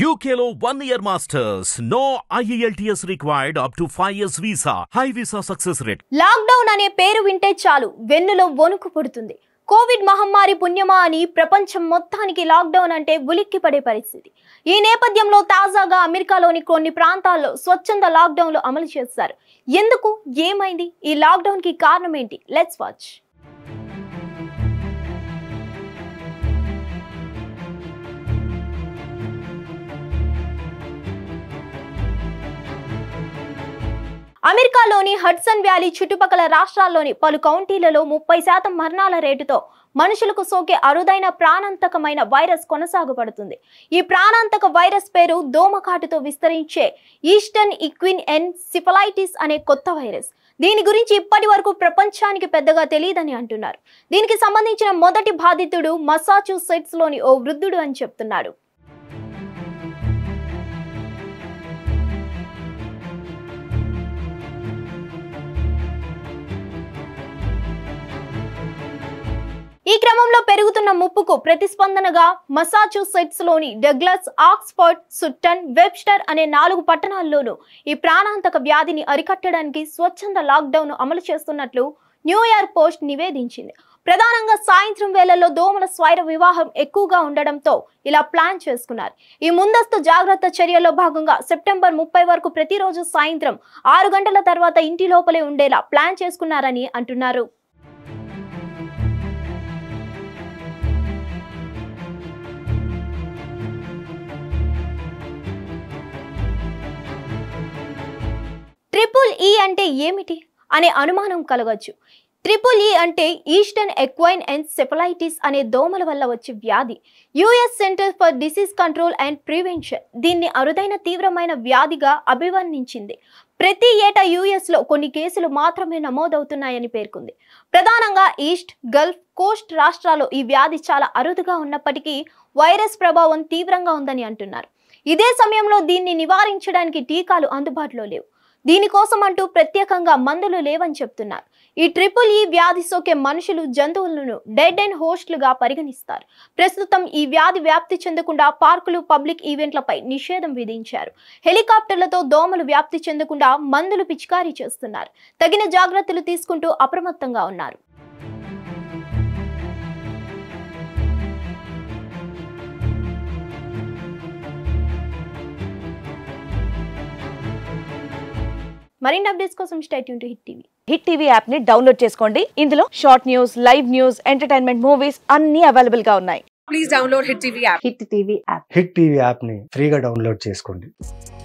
UKLO one year masters. No IELTS required up to 5 years visa. High visa success rate. Lockdown అనే పేరు వింటే చాలు వెన్నులో వణుకు పుడుతుంది కోవిడ్ మహమ్మారి పుణ్యమా అని ప్రపంచం మొత్తానికి లాక్డౌన్ అంటే ఉలిక్కిపడే పరిస్థితి ఈ నేపథ్యంలో తాజాగా అమెరికాలోని కొన్ని ప్రాంతాల్లో స్వచ్ఛంద లాక్డౌన్లు అమలు చేస్తారు ఎందుకు ఏమైంది ఈ లాక్డౌన్ కి కారణం ఏంటి లెట్స్ వాచ్ అమెరికాలోని హడ్సన్ వ్యాలీ చుట్టుపక్కల రాష్ట్రాల్లోని పలు కౌంటీలలో ముప్పై శాతం మరణాల రేటుతో మనుషులకు సోకే అరుదైన ప్రాణాంతకమైన వైరస్ కొనసాగబడుతుంది ఈ ప్రాణాంతక వైరస్ పేరు దోమకాటుతో విస్తరించే ఈస్టర్న్ ఇక్విన్ ఎన్ సిఫలైటిస్ అనే కొత్త వైరస్ దీని గురించి ఇప్పటి వరకు ప్రపంచానికి పెద్దగా తెలియదని అంటున్నారు దీనికి సంబంధించిన మొదటి బాధితుడు మసాచ్యూసెట్స్ లోని ఓ వృద్ధుడు అని చెప్తున్నాడు ఈ క్రమంలో పెరుగుతున్న ముప్పుకు ప్రతిస్పందనగా మసాచ్యూసెట్స్ లోని డగ్లస్ ఆక్స్ఫర్డ్ సుట్టన్ వెబ్స్టర్ అనే నాలుగు పట్టణాల్లోనూ ఈ ప్రాణాంతక వ్యాధిని అరికట్టడానికి స్వచ్ఛంద లాక్డౌన్ అమలు చేస్తున్నట్లు న్యూయార్క్ పోస్ట్ నివేదించింది ప్రధానంగా సాయంత్రం వేళల్లో దోమల స్వైర వివాహం ఎక్కువగా ఉండడంతో ఇలా ప్లాన్ చేసుకున్నారు ఈ ముందస్తు జాగ్రత్త చర్యల్లో భాగంగా సెప్టెంబర్ ముప్పై వరకు ప్రతిరోజు సాయంత్రం ఆరు గంటల తర్వాత ఇంటి లోపలే ఉండేలా ప్లాన్ చేసుకున్నారని అంటున్నారు ట్రిపుల్ ఈ అంటే ఏమిటి అనే అనుమానం కలగచ్చు ట్రిపుల్ ఈ అంటే ఈస్టర్న్ ఎక్వైన్ అండ్ సెఫలైటిస్ అనే దోమల వల్ల వచ్చే వ్యాధి US centre for disease control and prevention దీన్ని అరుదైన తీవ్రమైన వ్యాధిగా అభివర్ణించింది ప్రతి ఏటా యుఎస్ లో కొన్ని కేసులు మాత్రమే నమోదవుతున్నాయని పేర్కొంది ప్రధానంగా ఈస్ట్ గల్ఫ్ కోస్ట్ రాష్ట్రాల్లో ఈ వ్యాధి చాలా అరుదుగా ఉన్నప్పటికీ వైరస్ ప్రభావం తీవ్రంగా ఉందని అంటున్నారు ఇదే సమయంలో దీన్ని నివారించడానికి టీకాలు అందుబాటులో లేవు దీనికోసం అంటూ ప్రత్యేకంగా మందులు లేవని చెప్తున్నారు ఈ ట్రిపుల్ ఈ వ్యాధి సోకే మనుషులు జంతువులను డెడ్ అండ్ హోస్ట్లుగా పరిగణిస్తారు ప్రస్తుతం ఈ వ్యాధి వ్యాప్తి చెందకుండా పార్కులు పబ్లిక్ ఈవెంట్లపై నిషేధం విధించారు హెలికాప్టర్లతో దోమలు వ్యాప్తి చెందకుండా మందులు పిచికారీ చేస్తున్నారు తగిన జాగ్రత్తలు తీసుకుంటూ అప్రమత్తంగా ఉన్నారు మరిన్ని అప్డేట్స్ కోసం state to Hit TV Hit TV app ని డౌన్లోడ్ చేసుకోండి ఇందులో short news live news entertainment movies అన్ని అవైలబుల్ గా ఉన్నాయి please download Hit TV app. Hit TV app Hit TV యాప్ని ఫ్రీగా డౌన్లోడ్ చేసుకోండి